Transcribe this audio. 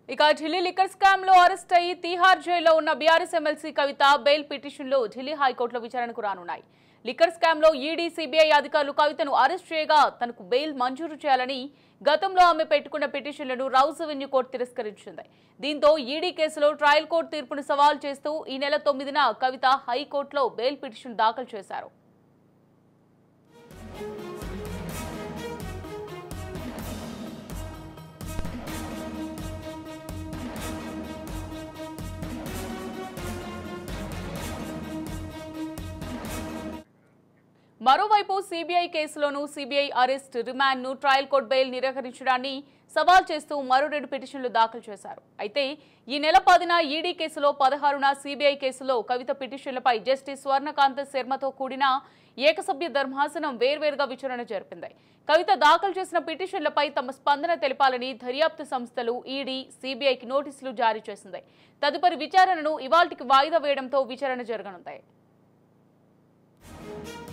ఇక Delhi liquor scam లో arrest అయ్యి తీహార్ జైల్లో ఉన్న బీఆర్ఎస్ ఎమ్మెల్సీ కవిత బెయిల్ పిటిషన్లు ఢిల్లీ హైకోర్టులో విచారణకు రానున్నాయి లిక్కర్ స్కామ్ లో ఈడీ సిబిఐ అధికారులు కవితను అరెస్ట్ చేయగా తనకు బెయిల్ మంజూరు చేయాలని గతంలో ఆమె పెట్టుకున్న పిటిషన్లను రౌస్ అవెన్యూ కోర్టు తిరస్కరించింది దీంతో ఈడీ కేసులో ట్రయల్ కోర్టు తీర్పును సవాల్ చేస్తూ ఈ నెల తొమ్మిదిన కవిత హైకోర్టులో బెయిల్ పిటిషన్ దాఖలు చేశారు మరోవైపు సిబిఐ కేసులోనూ సిబిఐ అరెస్ట్ రిమాండ్ ను ట్రయల్ కోర్టు బెయిల్ నిరాకరించడాన్ని సవాల్ చేస్తూ మరో రెండు పిటిషన్లు దాఖలు చేశారు అయితే ఈ నెల పదిన ఈడీ కేసులో పదహారున సిబిఐ కేసులో కవిత పిటిషన్లపై జస్టిస్ స్వర్ణకాంత శర్మతో కూడిన ఏకసభ్య ధర్మాసనం వేర్వేరుగా విచారణ జరిపింది కవిత దాఖలు చేసిన పిటిషన్లపై తమ స్పందన తెలపాలని దర్యాప్తు సంస్థలు ఈడీ సిబిఐకి నోటీసులు జారీ చేసింది తదుపరి విచారణను ఇవాల్టికి వాయిదా వేయడంతో విచారణ జరగనుంది